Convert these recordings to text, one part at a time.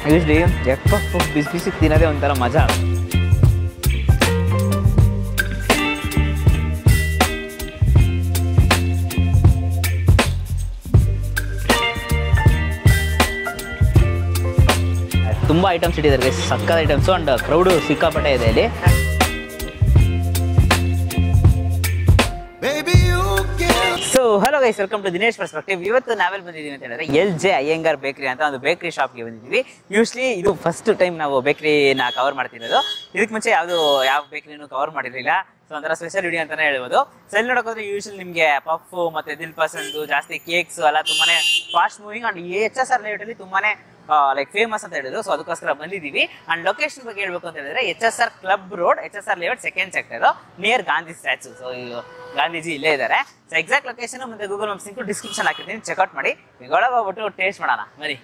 Usually egg puff ಬಿಸಿ ಬಿಸಿ ತಿನ್ನೋದೇ ಒಂಥರ ಮಜಾ ತುಂಬ ಐಟಮ್ಸ್ ಇಟ್ಟಿದ್ದಾರೆ ಸಕ್ಕದ ಐಟಮ್ಸು ಆ್ಯಂಡ್ ಕ್ರೌಡು ಸಿಕ್ಕಾಪಟ್ಟೆ ಇದೆ ಇಲ್ಲಿ Baby, you can. So hello guys welcome to Dinesh perspective ಇವತ್ತು ನಾವೆಲ್ಲಿ ಬಂದಿದ್ದೀವಿ ಅಂತ ಹೇಳಿದ್ರೆ ಎಲ್ ಜೆ ಅಯ್ಯಂಗಾರ್ ಬೇಕರಿ ಅಂತ ಒಂದು ಬೇಕರಿ ಶಾಪ್ಗೆ ಬಂದಿದ್ದೀವಿ ಯೂಶ್ಲಿ ಇದು ಫಸ್ಟ್ ಟೈಮ್ ನಾವು ಬೇಕರಿನ ಕವರ್ ಮಾಡ್ತಿರೋದು ಇದಕ್ಕೆ ಮುಂಚೆ ಯಾವುದು ಯಾವ ಬೇಕರಿನೂ ಕವರ್ ಮಾಡಿರಲಿಲ್ಲ ಸೊ ಒಂಥರ ಸ್ಪೆಷಲ್ ವಿಡಿಯೋ ಅಂತಾನೆ ಹೇಳ್ಬೋದು ಸೊ ಇಲ್ಲಿ ನೋಡೋಕೋದ್ರೆ ಯೂಶಲಿ ನಿಮಗೆ ಪಫ್ ಮತ್ತೆ ದಿಲ್ ಪಸಂದು ಜಾಸ್ತಿ ಕೇಕ್ಸ್ ಎಲ್ಲ ತುಂಬಾನೇ fast moving and H S R ಲೇಔಟಲ್ಲಿ ತುಂಬಾನೇ ಲೈಕ್ ಫೇಮಸ್ ಅಂತ ಹೇಳಿದ್ರು ಸೊ ಅದಕ್ಕೋಸ್ಕರ ಬಂದಿದ್ದೀವಿ ಅಂಡ್ ಲೊಕೇಶನ್ ಬಗ್ಗೆ ಹೇಳ್ಬೇಕು ಅಂತ ಹೇಳಿದ್ರೆ H S R club road H S R layout second sector near Gandhi statue so Gandhiji ಇಲ್ಲೇ ಇದ್ದಾರೆ ಸೊ ಎಕ್ಸಾಕ್ಟ್ ಲೊಕೇಶನ್ ಮತ್ತೆ ಗೂಗಲ್ ಮ್ಯಾಪ್ಸ್ ಲಿಂಕ್ ಡಿಸ್ಕ್ರಿಪ್ಷನ್ ಹಾಕಿರ್ತೀನಿ ಚೆಕ್ಔಟ್ ಮಾಡಿ ಈಗ ಒಳಗೆ ಹೋಗ್ಬಿಟ್ಟು ಟೇಸ್ಟ್ ಮಾಡೋಣ ಬನ್ನಿ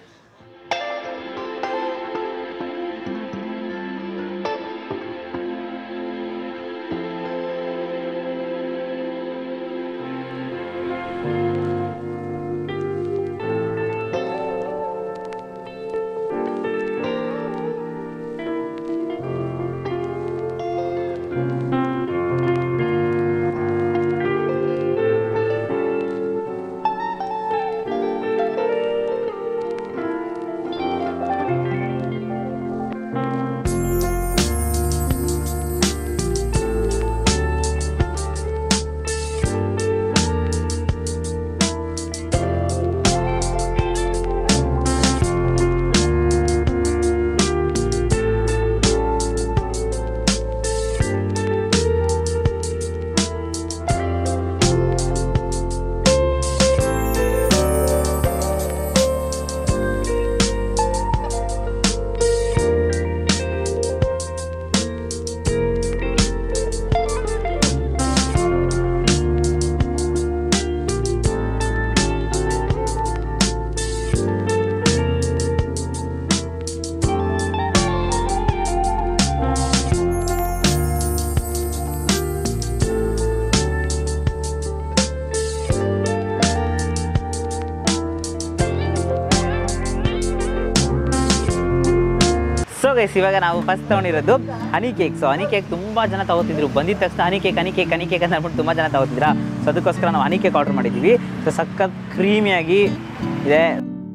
ಸೊ ಗೈಸ್ ಇವಾಗ ನಾವು ಫಸ್ಟ್ ತೊಗೊಂಡಿರೋದು honey cake so honey cake ತುಂಬ ಜನ ತಗೋತಿದ್ರು ಬಂದಿದ ತಕ್ಷಣ honey cake honey cake honey cake ಅಂತ ಅಂದ್ಬಿಟ್ಟು ತುಂಬ ಜನ ತಗೋತಿದ್ರ ಸೊ ಅದಕ್ಕೋಸ್ಕರ ನಾವು ಹನಿ ಕೇಕ್ ಆರ್ಡರ್ ಮಾಡಿದ್ದೀವಿ ಸೊ ಸಖತ್ ಕ್ರೀಮಿಯಾಗಿ ಇದೆ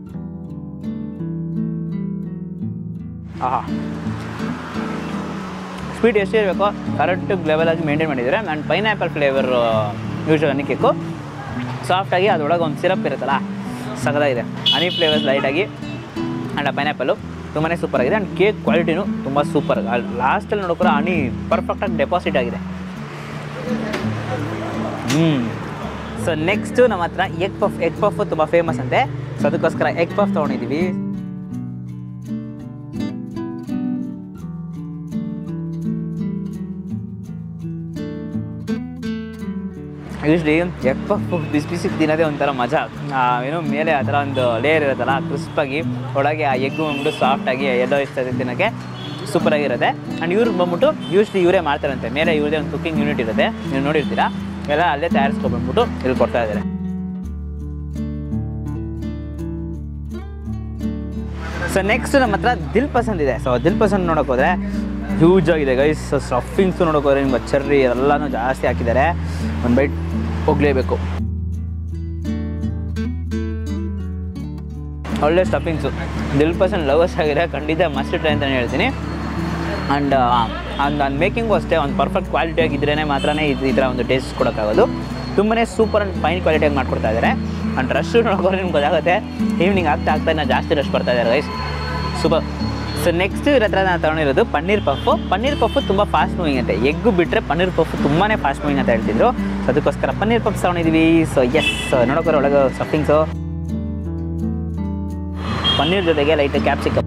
ಆಹಾ ಸ್ವೀಟ್ ಎಷ್ಟು ಇರಬೇಕು ಕರೆಕ್ಟ್ ಲೆವೆಲಾಗಿ ಮೇಂಟೈನ್ ಮಾಡಿದ್ದಾರೆ and pineapple flavour use honey cake ಸಾಫ್ಟಾಗಿ ಅದರೊಳಗೆ ಒಂದು ಸಿರಪ್ ಇರುತ್ತಲ್ಲ ಸಗದಾಗಿದೆ ಹನಿ ಫ್ಲೇವರ್ಸ್ ಲೈಟಾಗಿ ಆ್ಯಂಡ್ ಪೈನಾಪಲ್ಲು ತುಂಬಾ ಸೂಪರ್ ಆಗಿದೆ ಆ್ಯಂಡ್ ಕೇಕ್ ಕ್ವಾಲಿಟಿನೂ ತುಂಬ ಸೂಪರ್ ಲಾಸ್ಟಲ್ಲಿ ನೋಡೋಕ್ರೆ ಹನಿ ಪರ್ಫೆಕ್ಟಾಗಿ ಡೆಪಾಸಿಟ್ ಆಗಿದೆ ಹ್ಞೂ ಸೊ ನೆಕ್ಸ್ಟು ನಮ್ಮ ಹತ್ರ ಎಗ್ ಪಫ್ ಎಗ್ ಪಫ್ ತುಂಬ ಫೇಮಸ್ ಅಂತೆ ಸೊ ಅದಕ್ಕೋಸ್ಕರ ಎಗ್ ಪಫ್ ತೊಗೊಂಡಿದ್ದೀವಿ ಯೂಶ್ಲಿ ಎಗ್ ಪಫ್ ಬಿಸಿ ಬಿಸಿ ತಿನ್ನೋದೇ ಒಂಥರ ಮಜಾ ಆ, ಏನು ಮೇಲೆ ಆ ಥರ ಒಂದು ಲೇಯರ್ ಇರುತ್ತಲ್ಲ ಕ್ರಿಸ್ಪಾಗಿ ಒಳಗೆ ಆ ಎಗ್ಗು ಬಂದ್ಬಿಟ್ಟು ಸಾಫ್ಟಾಗಿ ಎಲ್ಲೋ ಇಷ್ಟ ತಿನ್ನೋಕ್ಕೆ ಸೂಪರಾಗಿರುತ್ತೆ ಆ್ಯಂಡ್ ಇವ್ರು ಬಂದ್ಬಿಟ್ಟು ಯೂಶ್ಲಿ ಇವರೇ ಮಾಡ್ತಾರಂತೆ ಮೇಲೆ ಇವ್ರದೇ ಒಂದು ಕುಕಿಂಗ್ ಯೂನಿಟ್ ಇರುತ್ತೆ ನೀವು ನೋಡಿರ್ತೀರಾ ಎಲ್ಲ ಅಲ್ಲೇ ತಯಾರಿಸ್ಕೊಬಂದ್ಬಿಟ್ಟು ಇಲ್ಲಿ ಕೊಡ್ತಾ ಇದ್ದಾರೆ ಸೊ ನೆಕ್ಸ್ಟ್ ನಮ್ಮ ಹತ್ರ ದಿಲ್ ಪಸಂದ್ ಇದೆ ಸೊ ದಿಲ್ ಪಸಂದ್ ನೋಡೋಕೆ ಹೋದರೆ ಹ್ಯೂಜ್ ಆಗಿದೆ ಗೈಸ್ ಸ್ಟಫಿಂಗ್ಸು ನೋಡೋಕೆ ಹೋದ್ರೆ ನಿಮ್ಗೆ ಚರ್ರಿ ಎಲ್ಲನೂ ಜಾಸ್ತಿ ಹಾಕಿದ್ದಾರೆ ಒಂದು ಬೈಟ್ ಹೋಗಲೇಬೇಕು ಒಳ್ಳೆ ಸ್ಟಫಿಂಗ್ಸು ದಿಲ್ ಪಸಂದ್ ಲವರ್ಸ್ ಆಗಿದೆ ಖಂಡಿತ ಮಸ್ಟ್ ಟ್ರೈ ಅಂತಲೇ ಹೇಳ್ತೀನಿ ಆ್ಯಂಡ್ ಒಂದು ಒಂದು ಮೇಕಿಂಗು ಅಷ್ಟೇ ಒಂದು ಪರ್ಫೆಕ್ಟ್ ಕ್ವಾಲಿಟಿ ಆಗಿದ್ರೇ ಮಾತ್ರನೇ ಇದು ಈ ಥರ ಒಂದು ಟೇಸ್ಟ್ ಕೊಡೋಕ್ಕಾಗೋದು ತುಂಬನೇ ಸೂಪರ್ ಆ್ಯಂಡ್ ಫೈನ್ ಕ್ವಾಲಿಟಿಯಾಗಿ ಮಾಡ್ಕೊಡ್ತಾ ಇದ್ದಾರೆ ಆ್ಯಂಡ್ ರಶ್ ನೋಡೋಕೆ ನಿಮ್ಗೆ ಗೊತ್ತಾಗುತ್ತೆ ಈವ್ನಿಂಗ್ ಆಗ್ತಾ ಆಗ್ತಾ ಇನ್ನು ಜಾಸ್ತಿ ರಶ್ ಬರ್ತಾ ಇದ್ದಾರೆ ಗೈಸ್ ಸೂಪರ್ ಸೊ ನೆಕ್ಸ್ಟ್ ಇವ್ರ ಹತ್ರ ನಾನು ತೊಗೊಂಡಿರೋದು ಪನ್ನೀರ್ ಪಫು ಪನ್ನೀರ್ ಪಫು ತುಂಬ ಫಾಸ್ಟ್ ಮೂವಿಂಗ್ ಅಂತೆ ಎಗ್ಗು ಬಿಟ್ಟರೆ ಪನ್ನೀರ್ ಪಫು ತುಂಬಾ ಫಾಸ್ಟ್ ಮೂವಿಂಗ್ ಅಂತ ಹೇಳ್ತಿದ್ರು ಸೊ ಅದಕ್ಕೋಸ್ಕರ ಪನ್ನೀರ್ ಪಫ್ ತೊಗೊಂಡಿದ್ದೀವಿ ಸೊ ಎಸ್ ನೋಡೋಕೆ ಒಳಗೆ ಸ್ಟಫಿಂಗ್ಸು ಪನ್ನೀರ್ ಜೊತೆಗೆ light capsicum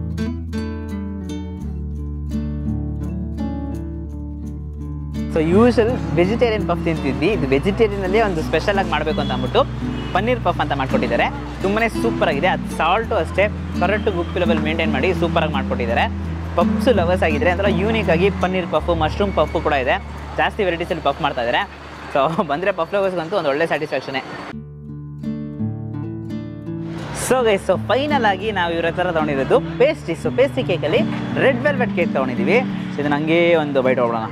so usual vegetarian puff ತಿಂತಿದ್ವಿ ಇದು ವೆಜಿಟೇರಿಯನಲ್ಲಿ ಒಂದು ಸ್ಪೆಷಲ್ ಆಗಿ ಮಾಡಬೇಕು ಅಂತ ಅಂದ್ಬಿಟ್ಟು ಪನ್ನೀರ್ ಪಫ್ ಅಂತ ಮಾಡ್ಕೊಟ್ಟಿದ್ದಾರೆ ತುಂಬನೇ ಸೂಪರ್ ಆಗಿದೆ ಅದು ಸಾಲ್ಟು ಅಷ್ಟೇ ಕರೆಕ್ಟ್ ಉಪ್ಪು ಲೆವೆಲ್ ಮೇಂಟೈನ್ ಮಾಡಿ ಸೂಪರಾಗಿ ಮಾಡ್ಕೊಟ್ಟಿದ್ದಾರೆ ಪಫ್ಸ್ ಲವರ್ಸ್ ಆಗಿದ್ರೆ ಅಂದ್ರೆ ಯೂನಿಕ್ ಆಗಿ ಪನ್ನೀರ್ ಪಫು ಮಶ್ರೂಮ್ ಪಫು ಕೂಡ ಇದೆ ಜಾಸ್ತಿ ವೆರೈಟೀಸಲ್ಲಿ ಪಫ್ ಮಾಡ್ತಾ ಇದ್ದಾರೆ ಸೊ ಬಂದರೆ ಪಫ್ ಲವರ್ಸ್ಗಂತೂ ಒಂದು ಒಳ್ಳೆ ಸ್ಯಾಟಿಸ್ಫ್ಯಾಕ್ಷನೇ ಸೊ ಗೈಸ್ ಸೊ ಫೈನಲ್ ಆಗಿ ನಾವು ಇವ್ರ ಹತ್ರ ತೊಗೊಂಡಿರೋದು ಪೇಸ್ಟ್ರಿ ಸೊ ಪೇಸ್ಟ್ರಿ ಕೇಕಲ್ಲಿ ರೆಡ್ ವೆಲ್ವೆಟ್ ಕೇಕ್ ತೊಗೊಂಡಿದ್ದೀವಿ ಸೊ ಇದನ್ನ ಹಂಗೆ ಒಂದು ಬೈಟ್ ಹೋಗೋಣ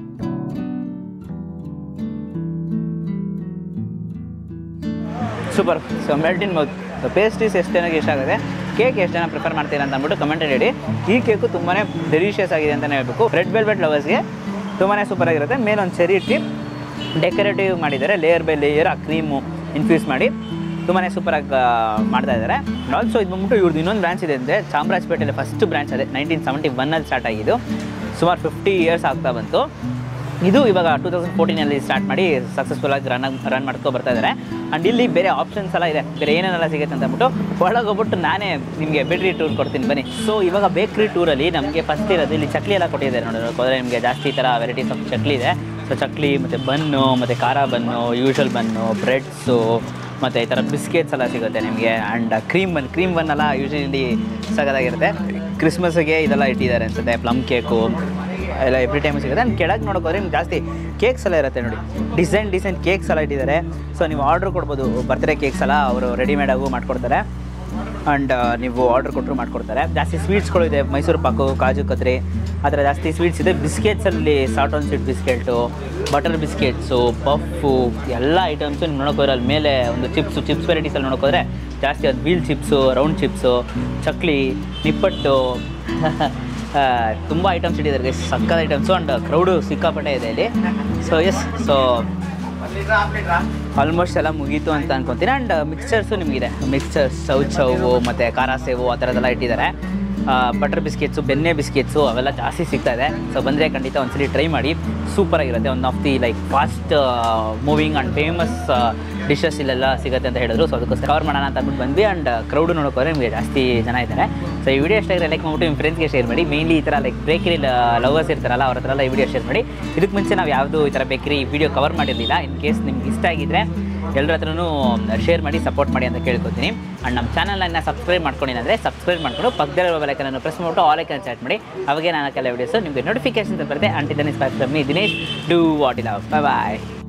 super so melt in mouth so pastries ಎಷ್ಟು ಜನಕ್ಕೆ ಇಷ್ಟ ಆಗುತ್ತೆ ಕೇಕ್ ಎಷ್ಟು ಜನ ಪ್ರಿಫರ್ ಮಾಡ್ತೀರಾ ಅಂತ ಅಂದ್ಬಿಟ್ಟು ಕಮೆಂಟಲ್ಲಿ ಹೇಳಿ ಈ ಕೇಕು ತುಂಬಾ ಡೆಲಿಷಿಯಸ್ ಆಗಿದೆ ಅಂತಲೇ ಹೇಳ್ಬೇಕು ರೆಡ್ ವೆಲ್ವೆಟ್ ಲವರ್ಸ್ಗೆ ತುಂಬಾ ಸೂಪರ್ ಆಗಿರುತ್ತೆ ಮೇಲೊಂದು ಚೆರಿ ಇಟ್ಟು ಡೆಕೋರೇಟಿವ್ ಮಾಡಿದ್ದಾರೆ ಲೇಯರ್ ಬೈ ಲೇಯರ್ ಆ ಕ್ರೀಮು ಇನ್ಫ್ಯೂಸ್ ಮಾಡಿ ತುಂಬಾ ಸೂಪರಾಗಿ ಮಾಡ್ತಾ ಇದ್ದಾರೆ ಆಲ್ಸೋ ಇದು ಬಂದ್ಬಿಟ್ಟು ಇವ್ರದ್ದು ಇನ್ನೊಂದು ಬ್ರಾಂಚ್ ಇದೆ ಅಂದರೆ ಚಾಮರಾಜಪೇಟೆಯಲ್ಲಿ ಫಸ್ಟ್ ಬ್ರಾಂಚ್ ಅದೇ ನೈನ್ಟೀನ್ ಸೆವೆಂಟಿ ಒನ್ನಲ್ಲಿ ಸ್ಟಾರ್ಟ್ ಆಗಿದ್ದು ಸುಮಾರು ಫಿಫ್ಟಿ ಇಯರ್ಸ್ ಆಗ್ತಾ ಬಂತು ಇದು ಇವಾಗ ಟೂ ತೌಸಂಡ್ ಫೋರ್ಟೀನಲ್ಲಿ ಸ್ಟಾರ್ಟ್ ಮಾಡಿ ಸಕ್ಸಸ್ಫುಲ್ ಆಗಿ ರನ್ ರನ್ ಮಾಡ್ಕೊ ಬರ್ತಾ ಇದ್ದಾರೆ ಆ್ಯಂಡ್ ಇಲ್ಲಿ ಬೇರೆ ಆಪ್ಷನ್ಸ್ ಎಲ್ಲ ಇದೆ ಬೇರೆ ಏನೇನೆಲ್ಲ ಸಿಗುತ್ತೆ ಅಂತ ಅಂದ್ಬಿಟ್ಟು ಒಳಗೆ ಹೋಗ್ಬಿಟ್ಟು ನಾನೇ ನಿಮಗೆ ಬೇಕ್ರಿ ಟೂರ್ ಕೊಡ್ತೀನಿ ಬನ್ನಿ ಸೊ ಇವಾಗ ಬೇಕ್ರಿ ಟೂರಲ್ಲಿ ನಮಗೆ ಫಸ್ಟ್ ಇರೋದು ಇಲ್ಲಿ ಚಕ್ಲಿ ಎಲ್ಲ ಕೊಟ್ಟಿದ್ದಾರೆ ನೋಡೋದಕ್ಕೆ ಹೋದರೆ ನಿಮಗೆ ಜಾಸ್ತಿ ಈ ಥರ ವೆರೈಟೀಸ್ ಆಫ್ ಚಕ್ಲಿ ಇದೆ ಸೊ ಚಕ್ಲಿ ಮತ್ತು ಬನ್ನು ಮತ್ತು ಖಾರ ಬನ್ನು ಯೂಶಲ್ ಬನ್ನು ಬ್ರೆಡ್ಸು ಮತ್ತು ಈ ಥರ ಬಿಸ್ಕೆಟ್ಸ್ ಎಲ್ಲ ಸಿಗುತ್ತೆ ನಿಮಗೆ and cream bun cream bun ಎಲ್ಲ ಯೂಶಲಿ ಸಗದಾಗಿರುತ್ತೆ ಕ್ರಿಸ್ಮಸ್ಗೆ ಇದೆಲ್ಲ ಇಟ್ಟಿದ್ದಾರೆ ಅನ್ಸುತ್ತೆ ಪ್ಲಮ್ ಕೇಕು ಎಲ್ಲ ಎವ್ರಿ ಟೈಮ್ ಸಿಗುತ್ತೆ ಆ್ಯಂಡ್ ಕೆಳಗೆ ನೋಡೋಕೆ ಹೋದ್ರೆ ನಿಮ್ಗೆ ಜಾಸ್ತಿ ಕೇಕ್ಸ್ ಎಲ್ಲ ಇರುತ್ತೆ ನೋಡಿ ಡಿಸೈನ್ ಡಿಸೈನ್ ಕೇಕ್ಸ್ ಎಲ್ಲ ಇಟ್ಟಿದ್ದಾರೆ ಸೊ ನೀವು ಆರ್ಡ್ರ್ ಕೊಡ್ಬೋದು ಬರ್ತ್ಡೇ ಕೇಕ್ಸ್ ಎಲ್ಲ ಅವರು ರೆಡಿಮೇಡಾಗೂ ಮಾಡ್ಕೊಡ್ತಾರೆ ಆ್ಯಂಡ್ ನೀವು ಆರ್ಡ್ರ್ ಕೊಟ್ಟರು ಮಾಡ್ಕೊಡ್ತಾರೆ ಜಾಸ್ತಿ ಸ್ವೀಟ್ಸ್ಗಳು ಇದೆ ಮೈಸೂರು ಪಾಕು ಕಾಜು ಕತ್ರಿ ಆ ಥರ ಜಾಸ್ತಿ ಸ್ವೀಟ್ಸ್ ಇದೆ ಬಿಸ್ಕೆಟ್ಸಲ್ಲಿ salt and sweet biscuit butter biscuits puff ಎಲ್ಲ ಐಟಮ್ಸು ನೀವು ನೋಡೋಕೆ ಹೋದ್ರೆ ಅಲ್ಲಿ ಮೇಲೆ ಒಂದು ಚಿಪ್ಸು ಚಿಪ್ಸ್ ವೆರೈಟೀಸಲ್ಲಿ ನೋಡೋಕೆ ಹೋದರೆ ಜಾಸ್ತಿ ಅದು ವೀಲ್ ಚಿಪ್ಸು ರೌಂಡ್ ಚಿಪ್ಸು ಚಕ್ಲಿ ನಿಪ್ಪಟ್ಟು ತುಂಬ ಐಟಮ್ಸ್ ಇಟ್ಟಿದ್ದಾರೆ ಸಕ್ಕದ ಐಟಮ್ಸು ಆ್ಯಂಡ್ ಕ್ರೌಡು ಸಿಕ್ಕಾಪಟ್ಟೆ ಇದೆ ಇಲ್ಲಿ ಸೊ ಎಸ್ ಸೊ ಆಲ್ಮೋಸ್ಟ್ ಎಲ್ಲ ಮುಗೀತು ಅಂತ ಅನ್ಕೊತೀನಿ ಆ್ಯಂಡ್ ಮಿಕ್ಸ್ಚರ್ಸು ನಿಮಗಿದೆ ಮಿಕ್ಸ್ಚರ್ಸ್ ಚೌ ಚೌವು ಮತ್ತು ಖಾರ ಸೇವು ಆ ಥರದ್ದೆಲ್ಲ ಇಟ್ಟಿದ್ದಾರೆ ಬಟರ್ ಬಿಸ್ಕೆಟ್ಸು ಬೆಣ್ಣೆ ಬಿಸ್ಕೆಟ್ಸು ಅವೆಲ್ಲ ಜಾಸ್ತಿ ಸಿಗ್ತಾ ಇದೆ ಸೊ ಬಂದರೆ ಖಂಡಿತ ಒಂದ್ಸಲಿ ಟ್ರೈ ಮಾಡಿ ಸೂಪರಾಗಿರುತ್ತೆ one of the like fast moving and famous dishes ಇಲ್ಲೆಲ್ಲ ಸಿಗುತ್ತೆ ಅಂತ ಹೇಳಿದ್ರು ಸೊ ಅದಕ್ಕೋಸ್ಕರ ಕವರ್ ಮಾಡೋಣ ಅಂತ ಅಂದ್ಬಿಟ್ಟು ಬಂದ್ವಿ ಆ್ಯಂಡ್ ಕ್ರೌಡು ನೋಡೋಕೋದ್ರೆ ನಿಮಗೆ ಜಾಸ್ತಿ ಜನ ಇದ್ದಾರೆ ಸೊ ಈ ವಿಡಿಯೋ ಎಷ್ಟಾಗಿದೆ ಲೈಕ್ ಮಾಡ್ಬಿಟ್ಟು ನಿಮ್ಮ ಫ್ರೆಂಡ್ಸ್ಗೆ ಶೇರ್ ಮಾಡಿ ಮೇನ್ಲಿ ಈ ಥರ ಲೈಕ್ ಬೇಕರಿ ಲವರ್ಸ್ ಇರ್ತಾರಲ್ಲ ಅವ್ರ ಹತ್ರ ಎಲ್ಲ ಈ ವಿಡಿಯೋ ಶೇರ್ ಮಾಡಿ ಇದಕ್ಕೆ ಮುಂಚೆ ನಾವು ಯಾವುದು ಈ ಥರ ಬೇಕರಿ ವಿಡಿಯೋ ಕವರ್ ಮಾಡಿರಲಿಲ್ಲ ಇನ್ ಕೇಸ್ ನಿಮ್ಗೆ ಇಷ್ಟ ಆಗಿದ್ರೆ ಎಲ್ಲರ ಹತ್ರನೂ ಶೇರ್ ಮಾಡಿ ಸಪೋರ್ಟ್ ಮಾಡಿ ಅಂತ ಕೇಳ್ಕೊತೀನಿ ಆ್ಯಂಡ್ ನಮ್ಮ ಚಾನಲ್ನ ಇನ್ನು ಸಬ್ಸ್ಕ್ರೈಬ್ ಮಾಡ್ಕೊಂಡಿಲ್ಲ ಅಂದರೆ ಸಬ್ಸ್ಕ್ರೈಬ್ ಮಾಡ್ಕೊಂಡು ಪಕ್ಕದಲ್ಲಿರೋ ಬೆಲಕನ್ನು ಪ್ರೆಸ್ ಮಾಡಿಬಿಟ್ಟು ಆಲ್ ಐಕನ್ ಚಾಟ್ ಮಾಡಿ ಅವಾಗೆ ನಾನು ಕೆಲ ವಿಡಿಯೋಸ್ ನಿಮಗೆ ನೋಟಿಫಿಕೇಶನ್ ಬರುತ್ತೆ ಆಂಟಿ ದನಿಸ್ bye from me Dinesh do what ಇಲ್ಲ ಬಾಯ್ ಬಾಯ್